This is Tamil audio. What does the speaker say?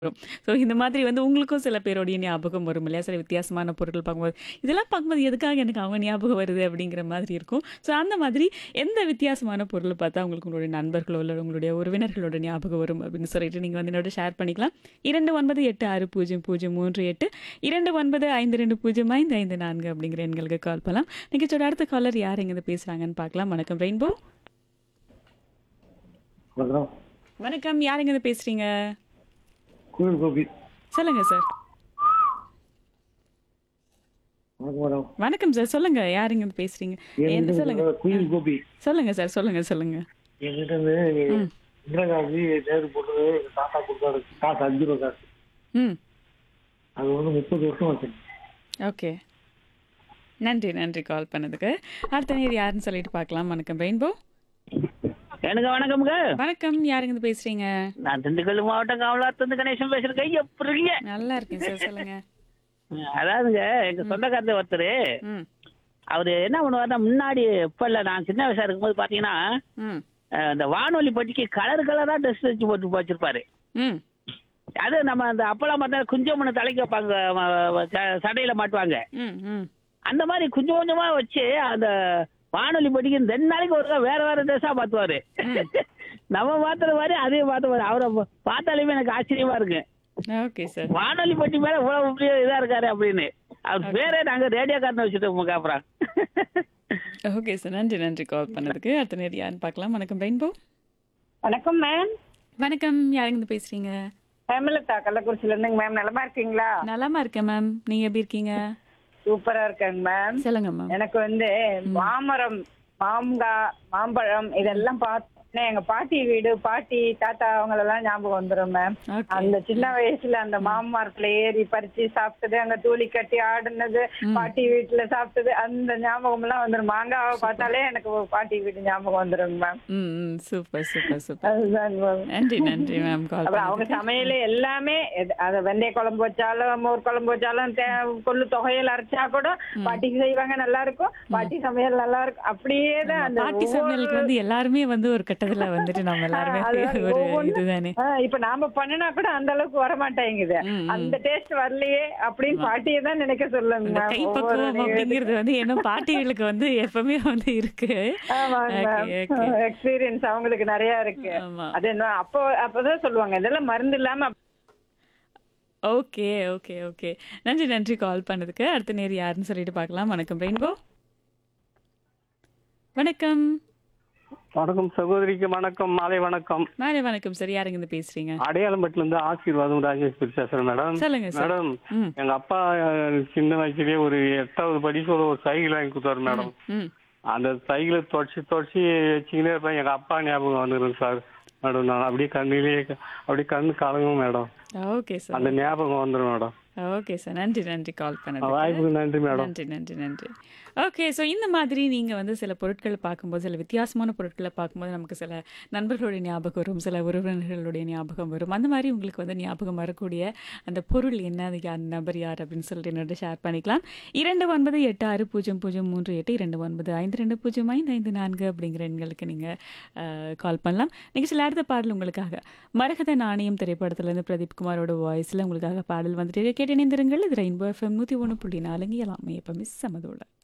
வரும். ஸோ இந்த மாதிரி வந்து உங்களுக்கும் சில பேருடைய ஞாபகம் வரும் இல்லையா? சில வித்தியாசமான பொருட்கள் பார்க்கும்போது, இதெல்லாம் பார்க்கும்போது எதுக்காக எனக்கு அவங்க ஞாபகம் வருது அப்படிங்கிற மாதிரி இருக்கும். ஸோ அந்த மாதிரி எந்த வித்தியாசமான பொருள பார்த்தா உங்களுக்கு உங்களுடைய நண்பர்களோ, இல்ல உங்களுடைய உறவினர்களோட ஞாபகம் வரும் அப்படின்னு சொல்லிட்டு நீங்க வந்து என்னோட ஷேர் பண்ணிக்கலாம். 29860038 2952055554 அப்படிங்கிற எண்களுக்கு கால் பண்ணலாம். நிகழ்ச்சியோட அடுத்த காலர் யார் எங்கேருந்து பேசுறாங்கன்னு பார்க்கலாம். வணக்கம் ரெயின்போ. வணக்கம் வணக்கம் யார் எங்கேருந்து பேசுறீங்க? கோவில் கோபி சொல்லுங்க சார். வணக்கம் மேடம் வணக்கம் சார். சொல்லுங்க. யார் எங்கேருந்து பேசுறீங்க? என்ன என்கிட்ட சொல்லுங்க. இருந்து குயில் கோபி சொல்லுங்க சார். சொல்லுங்க, சொல்லுங்க. என்கிட்ட இருந்து ம். இந்திரா காந்தி நேரு போட்டது எங்க தாத்தா கொடுத்தாரு காசு அஞ்சு ரூபா காசு ம். அது வந்து முப்பது வருஷம் வச்சு ஓகே. நன்றி, நன்றி கால் பண்ணதுக்கு. அடுத்த நேர் யாருன்னு சொல்லிட்டு பார்க்கலாம். வணக்கம் ரெயின்போ. எனக்கு வணக்கம்ங்க வணக்கம். யார் எங்கேருந்து பேசுறீங்க? நான் திண்டுக்கல் மாவட்டம் காவலாத்திலிருந்து கணேசன் பேசுறேன் எப்படி இருக்கீங்க நல்லா இருக்கேன் சார். சொல்லுங்க. அதாவதுங்க எங்க சொந்தக்காரர் ஒருத்தர் ம். அவரு என்ன பண்ணுவாருன்னா முன்னாடி இப்ப இல்ல நான் சின்ன வயசா இருக்கும்போது பாத்தீங்கன்னா ம். அஹ், இந்த வானொலி பட்டிக்கு கலர் கலரா ட்ரெஸ் வச்சு போட்டு வச்சிருப்பாரு ம். அது நம்ம அந்த அப்பெல்லாம் பார்த்தா குஞ்சமனு தலைக்கு வைப்பாங்க ம- ம- ச- சடையில மாட்டுவாங்க ம். ம். அந்த மாதிரி கொஞ்சம் கொஞ்சமா வச்சு அந்த வானொலி பட்டிக்கு ரெண்டு நாளைக்கு ஒரு தடவை வேற வேற ட்ரெஸ்ஸா மாத்துவாரு நம்ம மாத்துற மாதிரி அதே மாத்துவாரு அவரை பார்த்தாலுமே எனக்கு ஆச்சரியமா இருக்கு ஓகே சார். வானொலி பட்டி மேல இவ்வளவு இப்படியே இதா இருக்காரு அப்படின்னு அவர் பேரே நாங்க ரேடியோ காரனை வச்சுட்டு காப்புறோம் ஓகே சார். நன்றி, நன்றி கால் பண்ணதுக்கு. அடுத்த நேர் யாருன்னு பார்க்கலாம். வணக்கம் ரெயின்போ. வணக்கம் மேம் வணக்கம். யார் எங்கேருந்து பேசுறீங்க? ஹேமலதா கள்ளக்குறிச்சில இருந்துங்க மேம் நலமா இருக்கீங்களா நலமா இருக்கேன் மேம். நீங்க எப்படி இருக்கீங்க? சூப்பரா இருக்கேங்க மேம் சொல்லுங்க மேம். எனக்கு வந்து மாமரம் மாங்காய் மாம்பழம் இதெல்லாம் பார்த்தோன்னே எங்க பாட்டி வீடு பாட்டி தாத்தா அவங்களெல்லாம் ஞாபகம் வந்துரும் மேம் ஓகே. அந்த சின்ன வயசுல அந்த மாமரத்துல ஏறி பறிச்சு சாப்பிட்டது அங்க தூளி கட்டி ஆடுனது பாட்டி வீட்டுல சாப்பிட்டது அந்த ஞாபகம் எல்லாம் வந்துரும் மாங்காவை பார்த்தாலே எனக்கு ஒரு பாட்டி வீட்டு ஞாபகம் வந்துருங்க மேம் ம். ம். Super, super, super. அதுதான் மேம் நன்றி, நன்றி மேம் கால் அப்புறம் அவங்க பண்ணதுக்கு. சமையல எல்லாமே எது- அத வெந்தய குழம்பு வச்சாலும் மோர் குழம்பு வச்சாலும் தே- கொள்ளு தொகையில் அரைச்சா கூட பாட்டிக்கு செய்வாங்க நல்லா இருக்கும் பாட்டி சமையல் நல்லா இருக்கும் அப்படியே தான் அந்த பாட்டி ஒவ்வொரு- சமையலுக்கு வந்து எல்லாருமே வந்து ஒரு கட்டத்துல வந்துட்டு நம்ம எல்லாருமே ஆ, அது ஒரு ஒவ்வொன்னு- இதுதானே ஆ, இப்ப நாம பண்ணினா கூட அந்த அளவுக்கு வர மாட்டேங்குது ம், ம். அந்த டேஸ்ட் வரலையே அப்படின்னு பாட்டியை தான் நினைக்க சொல்லுங்க அந்த ma'am. கை ஒவ்வொரு பக்குவம் நிகழ்வு- அப்படிங்கிறது வந்து என்ன பாட்டிகளுக்கு வந்து எப்பவுமே வந்து இருக்கு ஆமாங்க Okay, okay. எக்ஸ்பீரியன்ஸ் அவங்களுக்கு நிறைய இருக்கு ஆமா. அது என்ன அப்போ அப்பதான் சொல்லுவாங்க இதெல்லாம் மருந்து இல்லாம ஓகே ஓகே ஓகே நன்றி நன்றி கால் பண்ணதுக்கு அடுத்த நேர் யாருன்னு சொல்லிட்டு பார்க்கலாம் வணக்கம் ரெயின்போ வணக்கம் வணக்கம் சகோதரிக்கு வணக்கம் மாலை வணக்கம் மாலை வணக்கம் சார் யாருங்க இருந்து பேசுறீங்க அடையாளம்பட்டுல இருந்து ஆசீர்வாதம் ராஜேஸ்வரி பேசுறேன் மேடம் சொல்லுங்க சார் மேடம் ம் எங்க அப்பா அஹ், சின்ன வயசுலயே ஒரு எட்டாவது படிக்க ஒரு சைக்கிள் வாங்கி கொடுத்தாரு மேடம் ம் அந்த சைக்கிளை தொடச்சி தொடச்சி வச்சுக்கினே இருப்பேன் எங்க அப்பா ஞாபகம் வந்துடும் சார் மேடம் நான் அப்படியே கண்ணிலேயே அப்படியே கண்ணு கலங்கும் மேடம் ஓகே சார் அந்த ஞாபகம் வந்துடும் மேடம் ஓகே சார் நன்றி நன்றி கால் பண்ணதுக்கு வாய்ப்புக்கு நன்றி மேடம் நன்றி நன்றி நன்றி ஓகே ஸோ இந்த மாதிரி நீங்கள் வந்து சில பொருட்களை பார்க்கும்போது சில வித்தியாசமான பொருட்களை பார்க்கும்போது நமக்கு சில நண்பர்களுடைய ஞாபகம் வரும் சில உறவினர்களுடைய ஞாபகம் வரும் அந்த மாதிரி உங்களுக்கு வந்து ஞாபகம் வரக்கூடிய அந்த பொருள் என்ன அது யார் நபர் யார் அப்படின்னு சொல்லிட்டு என்னோட ஷேர் பண்ணிக்கலாம் இரண்டு ஒன்பது எட்டு ஆறு பூஜ்ஜியம் பூஜ்ஜியம் மூன்று எட்டு இரண்டு ஒன்பது ஐந்து ரெண்டு பூஜ்ஜியம் ஐந்து ஐந்து நான்கு அப்படிங்கிற எண்களுக்கு நீங்கள் கால் பண்ணலாம் நிகழ்ச்சியில் அடுத்த பாடல் உங்களுக்காக மரகத நாணயம் திரைப்படத்திலிருந்து பிரதீப் குமாரோட வாய்ஸில் உங்களுக்காக பாடல் வந்துட்டு கேட்டு இணைந்திருங்கள் இது ரெயின்போ எஃப்எம் நூற்றி ஒன்று புள்ளி நாலுங்க எல்லாமே எப்பவுமே சமதோட